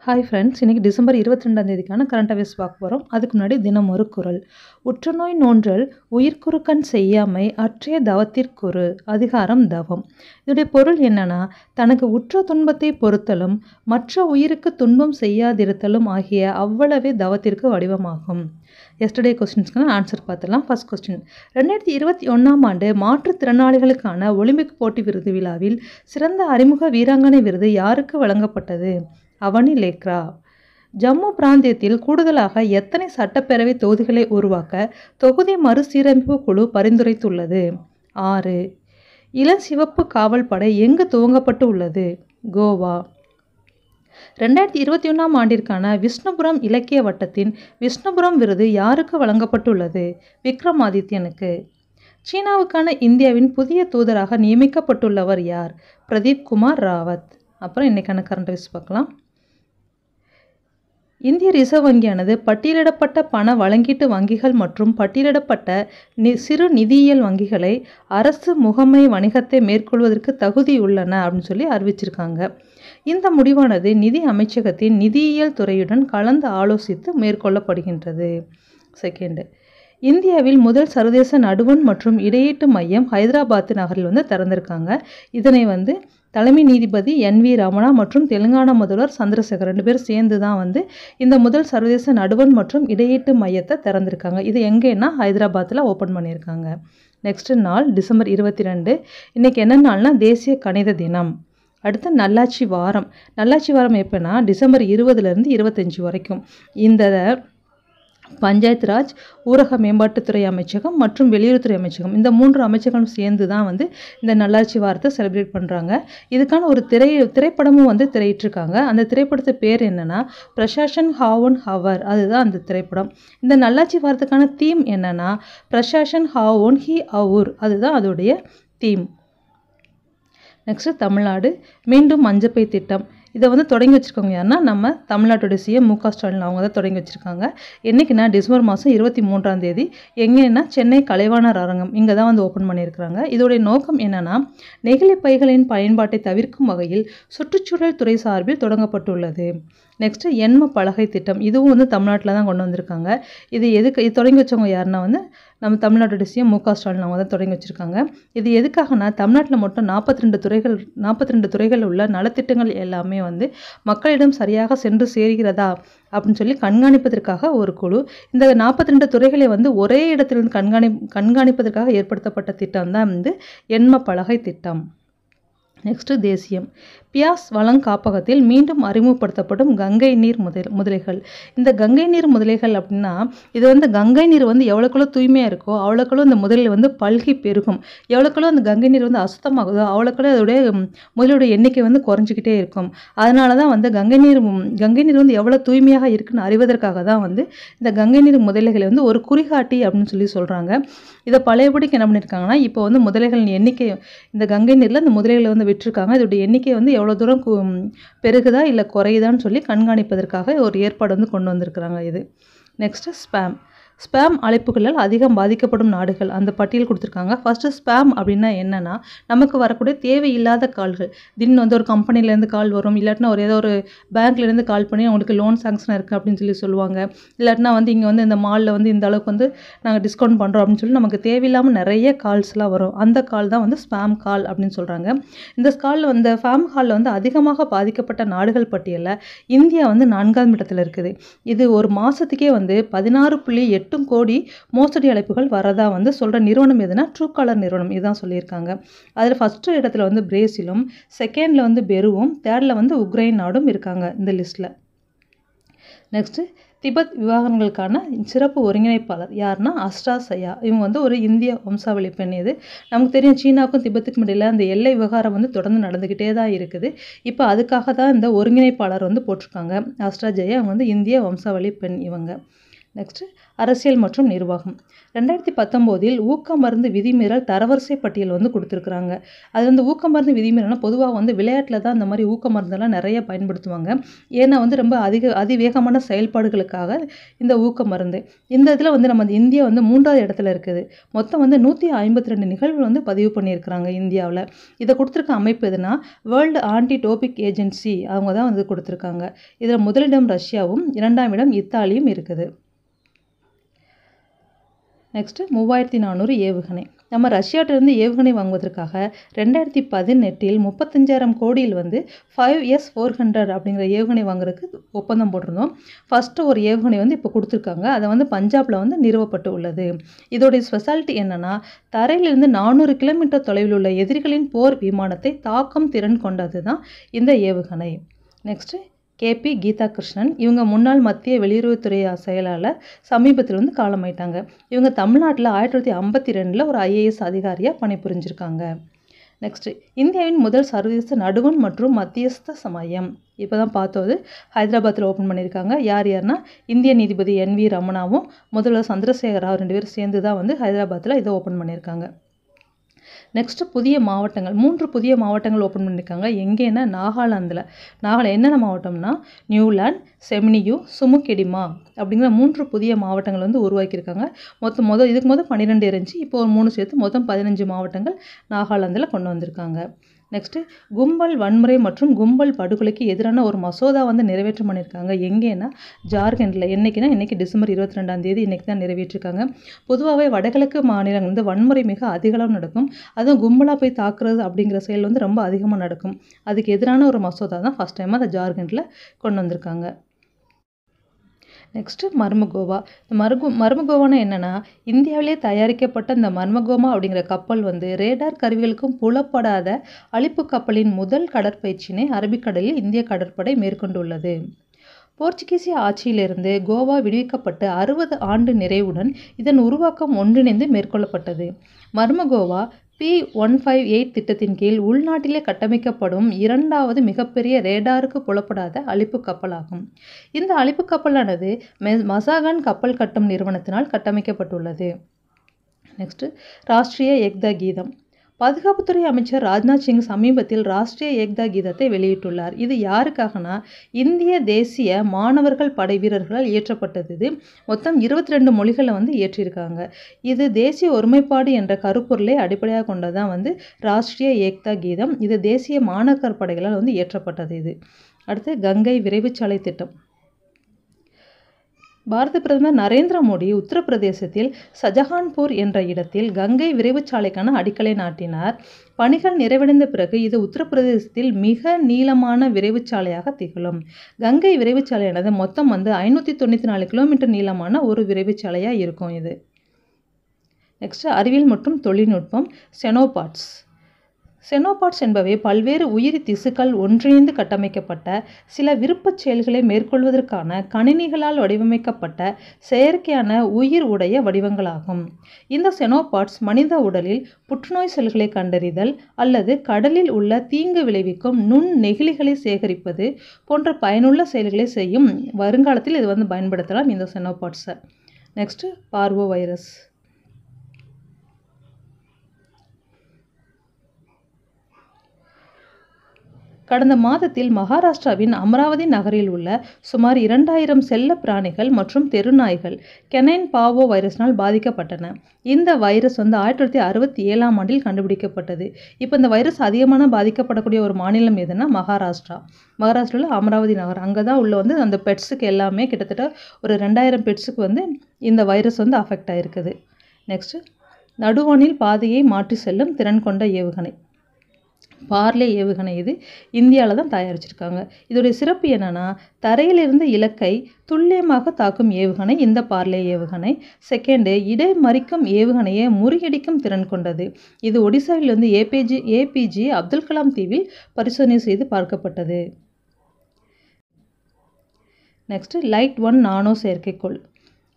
hi friends இன்றைக்கி December இருபத்தி ரெண்டாம் தேதிக்கான கரண்ட் அஃபேர்ஸ் பார்க்க போகிறோம் அதுக்கு முன்னாடி தினம் ஒரு குரல் உற்றுநோய் நோன்றல் உயிர்க்குறுக்கண் செய்யாமை அற்றைய தவத்திற்குறு அதிகாரம் தவம் இதோடைய பொருள் என்னன்னா தனக்கு உற்ற துன்பத்தை பொறுத்தலும் மற்ற உயிருக்கு துன்பம் செய்யாதிருத்தலும் ஆகிய அவ்வளவே தவத்திற்கு வடிவமாகும் எஸ்டர்டே கொஸ்டின்ஸ்க்கான ஆன்சர் பார்த்துலாம் ஃபர்ஸ்ட் கொஸ்டின் ரெண்டாயிரத்தி இருபத்தி ஒன்றாம் ஆண்டு மாற்றுத்திறனாளிகளுக்கான ஒலிம்பிக் போட்டி விருது விழாவில் சிறந்த அறிமுக வீராங்கனை விருது யாருக்கு வழங்கப்பட்டது அவனி லேக்ரா ஜம்மு பிராந்தியத்தில் கூடுதலாக எத்தனை சட்டப்பேரவை தொகுதிகளை உருவாக்க தொகுதி மறுசீரமைப்பு குழு பரிந்துரைத்துள்ளது ஆறு இளஞ்சிவப்பு காவல் படை எங்கு துவங்கப்பட்டு உள்ளது கோவா ரெண்டாயிரத்தி இருபத்தி ஒன்றாம் ஆண்டிற்கான விஷ்ணுபுரம் இலக்கிய வட்டத்தின் விஷ்ணுபுரம் விருது யாருக்கு வழங்கப்பட்டுள்ளது விக்ரமாதித்யனுக்கு சீனாவுக்கான இந்தியாவின் புதிய தூதராக நியமிக்கப்பட்டுள்ளவர் யார் பிரதீப் குமார் ராவத் அப்புறம் இன்னைக்கான கரண்ட் அஃபேர்ஸ் பார்க்கலாம் இந்திய ரிசர்வ் வங்கியானது பட்டியலிடப்பட்ட பண வழங்கீட்டு வங்கிகள் மற்றும் பட்டியலிடப்பட்ட நி சிறு நிதியியல் வங்கிகளை அரசு முகமை வணிகத்தை மேற்கொள்வதற்கு தகுதியுள்ளன அப்படின்னு சொல்லி அறிவிச்சிருக்காங்க இந்த முடிவானது நிதி அமைச்சகத்தின் நிதியியல் துறையுடன் கலந்து ஆலோசித்து மேற்கொள்ளப்படுகின்றது செகண்டு இந்தியாவில் முதல் சர்வதேச நடுவண் மற்றும் இடையீட்டு மையம் ஹைதராபாத் நகரில் வந்து திறந்திருக்காங்க இதனை வந்து தலைமை நீதிபதி என் வி ரமணா மற்றும் தெலுங்கானா முதல்வர் சந்திரசேகர் ரெண்டு பேரும் சேர்ந்து தான் வந்து இந்த முதல் சர்வதேச நடுவண் மற்றும் இடையீட்டு மையத்தை திறந்திருக்காங்க இது எங்கேன்னா ஹைதராபாத்தில் ஓப்பன் பண்ணியிருக்காங்க நெக்ஸ்ட் நாள் டிசம்பர் இருபத்தி ரெண்டு இன்றைக்கி என்ன நாள்னா தேசிய கணித தினம் அடுத்து நல்லாட்சி வாரம் நல்லாட்சி வாரம் எப்போனா டிசம்பர் இருபதுலேருந்து இருபத்தஞ்சி வரைக்கும் இந்த பஞ்சாயத்து ராஜ் ஊரக மேம்பாட்டுத்துறை அமைச்சகம் மற்றும் வெளியுறவுத்துறை அமைச்சகம் இந்த மூன்று அமைச்சகம் சேர்ந்து தான் வந்து இந்த நல்லாட்சி வாரத்தை செலிப்ரேட் பண்ணுறாங்க இதுக்கான ஒரு திரை திரைப்படமும் வந்து திரையிட்டிருக்காங்க அந்த திரைப்படத்து பேர் என்னென்னா பிரசாஷன் ஹாவன் ஹவர் அதுதான் அந்த திரைப்படம் இந்த நல்லாட்சி வாரத்துக்கான தீம் என்னென்னா பிரசாஷன் ஹாவோன் ஹி அவுர் அதுதான் அதோடைய தீம் நெக்ஸ்ட்டு தமிழ்நாடு மீண்டும் மஞ்சப்பை திட்டம் இதை வந்து தொடங்கி வச்சுருக்கவங்க யாருன்னா நம்ம தமிழ்நாட்டோட சிஎம் மு க ஸ்டாலின் அவங்க தான் தொடங்கி வச்சுருக்காங்க என்றைக்குன்னா டிசம்பர் மாதம் இருபத்தி மூன்றாம் தேதி எங்கேன்னா சென்னை கலைவாணர் அரங்கம் இங்கே தான் வந்து ஓப்பன் பண்ணியிருக்கிறாங்க இதோடைய நோக்கம் என்னென்னா நெகிழி பைகளின் பயன்பாட்டை தவிர்க்கும் வகையில் சுற்றுச்சூழல் துறை சார்பில் தொடங்கப்பட்டுள்ளது நெக்ஸ்ட்டு எண்ம பலகை திட்டம் இதுவும் வந்து தமிழ்நாட்டில் தான் கொண்டு வந்திருக்காங்க இது எதுக்கு இது தொடங்கி வச்சவங்க யாருன்னா வந்து நம்ம தமிழ்நாட்டோட சிஎம் மு க ஸ்டாலின் அவங்க தான் தொடங்கி வச்சுருக்காங்க இது எதுக்காகனா தமிழ்நாட்டில் மட்டும் நாற்பத்தி ரெண்டு துறைகள் நாற்பத்தி ரெண்டு துறைகள் உள்ள நலத்திட்டங்கள் எல்லாமே வந்து மக்களிடம் சரியாக சென்று சேர்கிறதா அப்படின்னு சொல்லி கண்காணிப்பதற்காக ஒரு குழு இந்த நாற்பத்தி ரெண்டு துறைகளை வந்து ஒரே இடத்திலிருந்து கண்காணி கண்காணிப்பதற்காக ஏற்படுத்தப்பட்ட திட்டம் தான் வந்து எண்ம பலகை திட்டம் நெக்ஸ்ட்டு தேசியம் பியாஸ் வளங் காப்பகத்தில் மீண்டும் அறிமுகப்படுத்தப்படும் கங்கை நீர் முதல் முதலைகள் இந்த கங்கை நீர் முதலைகள் அப்படின்னா இது வந்து கங்கை நீர் வந்து எவ்வளோக்குள்ள தூய்மையாக இருக்கோ அவ்வளோக்குள்ள இந்த முதலில் வந்து பல்கி பெருகும் எவ்வளோக்குள்ள அந்த கங்கை நீர் வந்து அசுத்தமாகுதோ அவ்வளோக்குள்ள அதோடைய முதலோட எண்ணிக்கை வந்து குறைஞ்சிக்கிட்டே இருக்கும் அதனால தான் வந்து கங்கை நீர் கங்கை நீர் வந்து எவ்வளோ தூய்மையாக இருக்குன்னு அறிவதற்காக தான் வந்து இந்த கங்கை நீர் முதலைகளை வந்து ஒரு குறிகாட்டி அப்படின்னு சொல்லி சொல்கிறாங்க இதை பழையபடிக்கு என்ன பண்ணியிருக்காங்கன்னா இப்போ வந்து முதலைகளின் எண்ணிக்கை இந்த கங்கை நீரில் இந்த முதலைகளை வந்து விட்டுருக்காங்க இதோடைய எண்ணிக்கை வந்து எவ்வளோ தூரம் பெருகுதா இல்லை குறையுதான்னு சொல்லி கண்காணிப்பதற்காக ஒரு ஏற்பாடு வந்து கொண்டு வந்திருக்கிறாங்க இது நெக்ஸ்ட்டு ஸ்பேம் ஸ்பேம் அழைப்புகளால் அதிகம் பாதிக்கப்படும் நாடுகள் அந்த பட்டியல் கொடுத்துருக்காங்க ஃபஸ்ட்டு ஸ்பேம் அப்படின்னா என்னென்னா நமக்கு வரக்கூடிய தேவையில்லாத கால்கள் திடீர்னு வந்து ஒரு கம்பெனிலேருந்து கால் வரும் இல்லாட்டினா ஒரு ஏதோ ஒரு பேங்க்லேருந்து கால் பண்ணி அவங்களுக்கு லோன் சாங்ஷன் இருக்குது அப்படின்னு சொல்லி சொல்லுவாங்க இல்லாட்டினா வந்து இங்கே வந்து இந்த மாலில் வந்து இந்த அளவுக்கு வந்து நாங்கள் டிஸ்கவுண்ட் பண்ணுறோம் அப்படின்னு சொல்லி நமக்கு தேவையில்லாமல் நிறைய கால்ஸ்லாம் வரும் அந்த கால் தான் வந்து ஸ்பேம் கால் அப்படின்னு சொல்கிறாங்க இந்த காலில் வந்து ஃபேம் காலில் வந்து அதிகமாக பாதிக்கப்பட்ட நாடுகள் பட்டியலில் இந்தியா வந்து நான்காம் இடத்துல இருக்குது இது ஒரு மாதத்துக்கே வந்து பதினாறு புள்ளி எட்டு எட்டும் கோடி மோசடி அழைப்புகள் வரதா வந்து சொல்கிற நிறுவனம் எதுனா ட்ரூ காலர் நிறுவனம் இதுதான் சொல்லியிருக்காங்க அதில் ஃபஸ்ட்டு இடத்துல வந்து பிரேசிலும் செகண்டில் வந்து பெருவும் தேர்டில் வந்து உக்ரைன் நாடும் இருக்காங்க இந்த லிஸ்ட்டில் நெக்ஸ்ட்டு திபெத் விவாகரங்களுக்கான சிறப்பு ஒருங்கிணைப்பாளர் யாருன்னா அஸ்டா சயா இவங்க வந்து ஒரு இந்திய வம்சாவளி பெண் இது நமக்கு தெரியும் சீனாவுக்கும் திபெத்துக்கும் இடையில் அந்த எல்லை விவகாரம் வந்து தொடர்ந்து நடந்துக்கிட்டே தான் இருக்குது இப்போ அதுக்காக தான் இந்த ஒருங்கிணைப்பாளர் வந்து போட்டிருக்காங்க அஸ்டா ஜெயா அவங்க வந்து இந்திய வம்சாவளி பெண் இவங்க நெக்ஸ்ட்டு அரசியல் மற்றும் நிர்வாகம் ரெண்டாயிரத்தி பத்தொம்போதில் ஊக்க மருந்து விதிமீறல் தரவரிசை பட்டியல் வந்து கொடுத்துருக்குறாங்க அது வந்து ஊக்க மருந்து விதிமீறல்னா பொதுவாக வந்து விளையாட்டில் தான் இந்த மாதிரி ஊக்க மருந்தெல்லாம் நிறைய பயன்படுத்துவாங்க ஏன்னா வந்து ரொம்ப அதிக அதிவேகமான செயல்பாடுகளுக்காக இந்த ஊக்க மருந்து இந்த இதில் வந்து நம்ம இந்தியா வந்து மூன்றாவது இடத்துல இருக்குது மொத்தம் வந்து நூற்றி ஐம்பத்தி ரெண்டு நிகழ்வு வந்து பதிவு பண்ணியிருக்கிறாங்க இந்தியாவில் இதை கொடுத்துருக்க அமைப்பு எதுனா வேர்ல்டு ஆன்டி டோபிக் ஏஜென்சி அவங்க தான் வந்து கொடுத்துருக்காங்க இதில் முதலிடம் ரஷ்யாவும் இரண்டாம் இடம் இத்தாலியும் இருக்குது நெக்ஸ்ட்டு மூவாயிரத்தி நானூறு ஏவுகணை நம்ம ரஷ்யாட்டிலிருந்து ஏவுகணை வாங்குவதற்காக ரெண்டாயிரத்தி பதினெட்டில் முப்பத்தஞ்சாயிரம் கோடியில் வந்து ஃபைவ் எஸ் ஃபோர் ஹண்ட்ரட் அப்படிங்கிற ஏவுகணை வாங்குறதுக்கு ஒப்பந்தம் போட்டிருந்தோம் ஃபஸ்ட்டு ஒரு ஏவுகணை வந்து இப்போ கொடுத்துருக்காங்க அதை வந்து பஞ்சாபில் வந்து நிறுவப்பட்டு உள்ளது இதோடைய ஸ்பெஷாலிட்டி என்னென்னா தரையிலிருந்து நானூறு கிலோமீட்டர் தொலைவில் உள்ள எதிரிகளின் போர் விமானத்தை தாக்கும் திறன் கொண்டது தான் இந்த ஏவுகணை நெக்ஸ்ட்டு கேபி கீதா கிருஷ்ணன் இவங்க முன்னாள் மத்திய வெளியுறவுத்துறை செயலாளர் சமீபத்தில் வந்து காலமாயிட்டாங்க இவங்க தமிழ்நாட்டில் ஆயிரத்தி தொள்ளாயிரத்தி ஐம்பத்தி ரெண்டில் ஒரு ஐஏஎஸ் அதிகாரியாக பணிபுரிஞ்சிருக்காங்க நெக்ஸ்ட்டு இந்தியாவின் முதல் சர்வதேச நடுவன் மற்றும் மத்தியஸ்த சமயம் இப்போ தான் பார்த்தோது ஹைதராபாத்தில் ஓப்பன் பண்ணியிருக்காங்க யார் யாருன்னா இந்திய நீதிபதி என் வி ரமணாவும் முதல்வர் சந்திரசேகர ராவ் ரெண்டு பேரும் சேர்ந்து தான் வந்து ஹைதராபாத்தில் இதை ஓப்பன் பண்ணியிருக்காங்க நெக்ஸ்ட்டு புதிய மாவட்டங்கள் மூன்று புதிய மாவட்டங்கள் ஓப்பன் பண்ணியிருக்காங்க எங்கேன்னா நாகாலாந்தில் நாகாலாந்து என்னென்ன மாவட்டம்னா நியூலாண்ட் செமினியூ சுமுக்கெடிமா அப்படிங்கிற மூன்று புதிய மாவட்டங்கள் வந்து உருவாக்கியிருக்காங்க மொத்தம் மொதல் இதுக்கு மொதல் பன்னிரெண்டு இருந்துச்சு இப்போ ஒரு மூணு சேர்த்து மொத்தம் பதினஞ்சு மாவட்டங்கள் நாகாலாந்தில் கொண்டு வந்திருக்காங்க நெக்ஸ்ட்டு கும்பல் வன்முறை மற்றும் கும்பல் படுகொலைக்கு எதிரான ஒரு மசோதா வந்து நிறைவேற்றம் பண்ணியிருக்காங்க எங்கேன்னா ஜார்க்கண்டில் என்றைக்குன்னா இன்றைக்கி டிசம்பர் இருபத்தி ரெண்டாம் தேதி இன்றைக்கி தான் நிறைவேற்றிருக்காங்க பொதுவாகவே வடகிழக்கு மாநிலங்கள் வந்து வன்முறை மிக அதிகளவு நடக்கும் அதுவும் கும்பலாக போய் தாக்குறது அப்படிங்கிற செயல் வந்து ரொம்ப அதிகமாக நடக்கும் அதுக்கு எதிரான ஒரு மசோதா தான் ஃபஸ்ட் டைம் அதை ஜார்க்கண்டில் கொண்டு வந்திருக்காங்க நெக்ஸ்ட்டு மர்மகோவா இந்த மர்கு மர்மகோவானா என்னென்னா இந்தியாவிலே தயாரிக்கப்பட்ட இந்த மர்மகோமா அப்படிங்கிற கப்பல் வந்து ரேடார் கருவிகளுக்கும் புலப்படாத அழிப்பு கப்பலின் முதல் கடற்பயிற்சியினை அரபிக்கடலில் இந்திய கடற்படை மேற்கொண்டுள்ளது போர்ச்சுகீசிய ஆட்சியிலிருந்து கோவா விடுவிக்கப்பட்டு அறுபது ஆண்டு நிறைவுடன் இதன் உருவாக்கம் ஒன்றிணைந்து மேற்கொள்ளப்பட்டது Mormugao P one five eight திட்டத்தின் கீழ் உள்நாட்டிலே கட்டமைக்கப்படும் இரண்டாவது மிகப்பெரிய ரேடாருக்கு புலப்படாத அழிப்பு கப்பலாகும் இந்த அழிப்பு கப்பலானது மெ மசாகன் கப்பல் கட்டும் நிறுவனத்தினால் கட்டமைக்கப்பட்டுள்ளது நெக்ஸ்ட்டு ராஷ்ட்ரிய ஏக்தா கீதம் பாதுகாப்புத்துறை அமைச்சர் ராஜ்நாத் சிங் சமீபத்தில் ராஷ்ட்ரிய ஏக்தா கீதத்தை வெளியிட்டுள்ளார் இது யாருக்காகனா இந்திய தேசிய மாணவர்கள் படை வீரர்களால் இயற்றப்பட்டது இது மொத்தம் இருபத்தி ரெண்டு மொழிகளை வந்து இயற்றியிருக்காங்க இது தேசிய ஒருமைப்பாடு என்ற கருப்பொருளை அடிப்படையாக கொண்டதான் வந்து ராஷ்ட்ரிய ஏக்தா கீதம் இது தேசிய மாணவர் படைகளால் வந்து இயற்றப்பட்டது இது அடுத்து கங்கை விரைவுச்சாலை திட்டம் பாரத பிரதமர் நரேந்திர மோடி உத்தரப்பிரதேசத்தில் ஷஜஹான்பூர் என்ற இடத்தில் கங்கை விரைவுச்சாலைக்கான அடிக்கலை நாட்டினார் பணிகள் நிறைவடைந்த பிறகு இது உத்தரப்பிரதேசத்தில் மிக நீளமான விரைவுச்சாலையாக திகழும் கங்கை விரைவுச்சாலையானது மொத்தம் வந்து ஐநூற்றி தொண்ணூற்றி நாலு கிலோமீட்டர் நீளமான ஒரு விரைவுச்சாலையாக இருக்கும் இது நெக்ஸ்ட் அறிவியல் மற்றும் தொழில்நுட்பம் செனோபாட்ஸ் செனோபாட்ஸ் என்பவை பல்வேறு உயிரி திசுக்கள் ஒன்றிணைந்து கட்டமைக்கப்பட்ட சில விருப்பச் செயல்களை மேற்கொள்வதற்கான கணினிகளால் வடிவமைக்கப்பட்ட செயற்கையான உயிர் உடைய வடிவங்களாகும் இந்த செனோபாட்ஸ் மனித உடலில் புற்றுநோய் செல்களை கண்டறிதல் அல்லது கடலில் உள்ள தீங்கு விளைவிக்கும் நுண் நெகிழிகளை சேகரிப்பது போன்ற பயனுள்ள செயல்களை செய்யும் வருங்காலத்தில் இது வந்து பயன்படுத்தலாம் இந்த செனோபாட்ஸை நெக்ஸ்ட்டு பார்வோ வைரஸ் கடந்த மாதத்தில் மகாராஷ்டிராவின் அமராவதி நகரில் உள்ள சுமார் இரண்டாயிரம் செல்ல பிராணிகள் மற்றும் தெருநாய்கள் கெனைன் பாவோ வைரஸினால் பாதிக்கப்பட்டன இந்த வைரஸ் வந்து ஆயிரத்தி தொள்ளாயிரத்தி அறுபத்தி ஏழாம் ஆண்டில் கண்டுபிடிக்கப்பட்டது இப்போ இந்த வைரஸ் அதிகமான பாதிக்கப்படக்கூடிய ஒரு மாநிலம் எதுனா மகாராஷ்டிரா மகாராஷ்டிராவில் அமராவதி நகர் அங்கே தான் உள்ள வந்து அந்த பெட்ஸுக்கு எல்லாமே கிட்டத்தட்ட ஒரு ரெண்டாயிரம் பெட்ஸுக்கு வந்து இந்த வைரஸ் வந்து அஃபெக்ட் ஆகிருக்குது நெக்ஸ்ட்டு நடுவானில் பாதையை மாற்றி செல்லும் திறன் கொண்ட ஏவுகணை பார்லே ஏவுகணை இது இந்தியாவில் தான் தயாரிச்சிருக்காங்க இதோடைய சிறப்பு என்னென்னா தரையிலிருந்து இலக்கை துல்லியமாக தாக்கும் ஏவுகணை இந்த பார்லே ஏவுகணை செகண்டு இடைமறிக்கும் ஏவுகணையை முறியடிக்கும் திறன் கொண்டது இது ஒடிசாவில் வந்து ஏபிஜி ஏபிஜி அப்துல் கலாம் தீவில் பரிசோதனை செய்து பார்க்கப்பட்டது நெக்ஸ்ட்டு லைட் ஒன் நானோ செயற்கைக்கோள்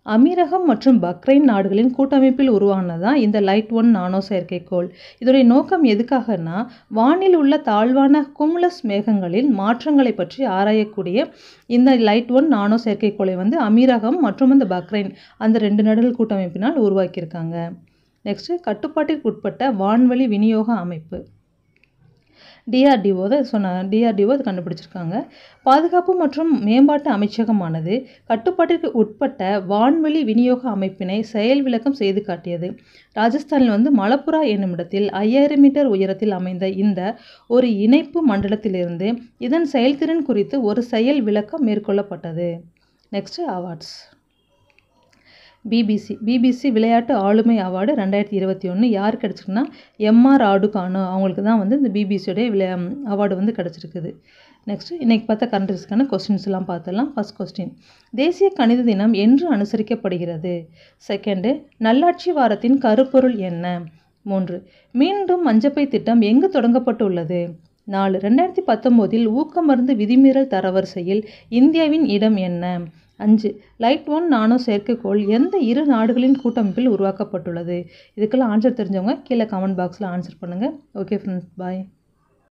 அமீரகம் மற்றும் பக்ரைன் நாடுகளின் கூட்டமைப்பில் உருவானது தான் இந்த லைட் ஒன் நானோ செயற்கைக்கோள் இதோடைய நோக்கம் எதுக்காகனா வானில் உள்ள தாழ்வான குமுலஸ் மேகங்களில் மாற்றங்களை பற்றி ஆராயக்கூடிய இந்த லைட் ஒன் நானோ செயற்கைக்கோளை வந்து அமீரகம் மற்றும் இந்த பக்ரைன் அந்த ரெண்டு நாடுகள் கூட்டமைப்பினால் உருவாக்கியிருக்காங்க நெக்ஸ்ட்டு கட்டுப்பாட்டிற்கு உட்பட்ட வான்வழி விநியோக அமைப்பு டிஆர்டிஓ தான் சொன்ன டிஆர்டிஓ அது கண்டுபிடிச்சிருக்காங்க பாதுகாப்பு மற்றும் மேம்பாட்டு அமைச்சகமானது கட்டுப்பாட்டிற்கு உட்பட்ட வான்வெளி விநியோக அமைப்பினை செயல் விளக்கம் செய்து காட்டியது ராஜஸ்தானில் வந்து மலப்புரா என்னுமிடத்தில் ஐயாயிரம் மீட்டர் உயரத்தில் அமைந்த இந்த ஒரு இணைப்பு மண்டலத்திலிருந்து இதன் செயல்திறன் குறித்து ஒரு செயல் விளக்கம் மேற்கொள்ளப்பட்டது நெக்ஸ்ட் அவார்ட்ஸ் பிபிசி பிபிசி விளையாட்டு ஆளுமை அவார்டு ரெண்டாயிரத்தி இருபத்தி ஒன்று யார் கிடச்சிருக்குன்னா எம்ஆர் ஆடுகானோ அவங்களுக்கு தான் வந்து இந்த பிபிசியோடைய விளையா அவார்டு வந்து கிடச்சிருக்குது நெக்ஸ்ட்டு இன்றைக்கி பார்த்த கரண்ட்ஸ்க்கான கொஸ்டின்ஸ்லாம் பார்த்துடலாம் ஃபஸ்ட் கொஸ்டின் தேசிய கணித தினம் என்று அனுசரிக்கப்படுகிறது செகண்டு நல்லாட்சி வாரத்தின் கருப்பொருள் என்ன மூன்று மீண்டும் மஞ்சப்பை திட்டம் எங்கு தொடங்கப்பட்டுள்ளது நாலு ரெண்டாயிரத்தி பத்தொம்போதில் ஊக்கமருந்து விதிமீறல் தரவரிசையில் இந்தியாவின் இடம் என்ன அஞ்சு லைட் ஒன் நானோ செயற்கைக்கோள் எந்த இரு நாடுகளின் கூட்டமைப்பில் உருவாக்கப்பட்டுள்ளது இதுக்கெல்லாம் ஆன்சர் தெரிஞ்சவங்க கீழே கமெண்ட் பாக்ஸில் ஆன்சர் பண்ணுங்கள் ஓகே ஃப்ரெண்ட்ஸ் பாய்